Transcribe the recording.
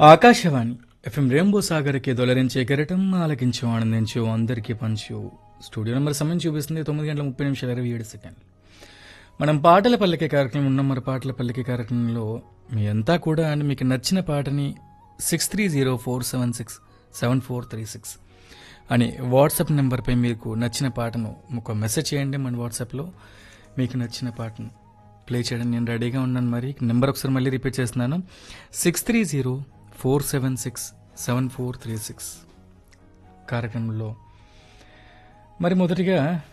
Akashvani FM rainbow సాగర్కి దొలరించే కెరటం ఆలకించు ఆనందించు అందరికీ పంచు స్టూడియో నెంబర్ సమయం చూపిస్తుంది తొమ్మిది గంటల ముప్పై నిమిషాల ఇరవై ఏడు సెకండ్లు మనం పాటల పల్లకి కార్యక్రమం ఉన్నాం మరి పాటల పల్లకి కార్యక్రమంలో మీ అంతా కూడా అండ్ మీకు నచ్చిన పాటని six three zero four seven six seven four three six అని వాట్సాప్ నెంబర్పై మీకు నచ్చిన పాటను ఒక మెసేజ్ చేయండి మన వాట్సాప్లో మీకు నచ్చిన పాటను ప్లే చేయడం నేను రెడీగా ఉన్నాను మరి నెంబర్ ఒకసారి మళ్ళీ రిపీట్ చేస్తున్నాను six three zero four seven six seven four three six కార్యక్రమంలో మరి మొదటిగా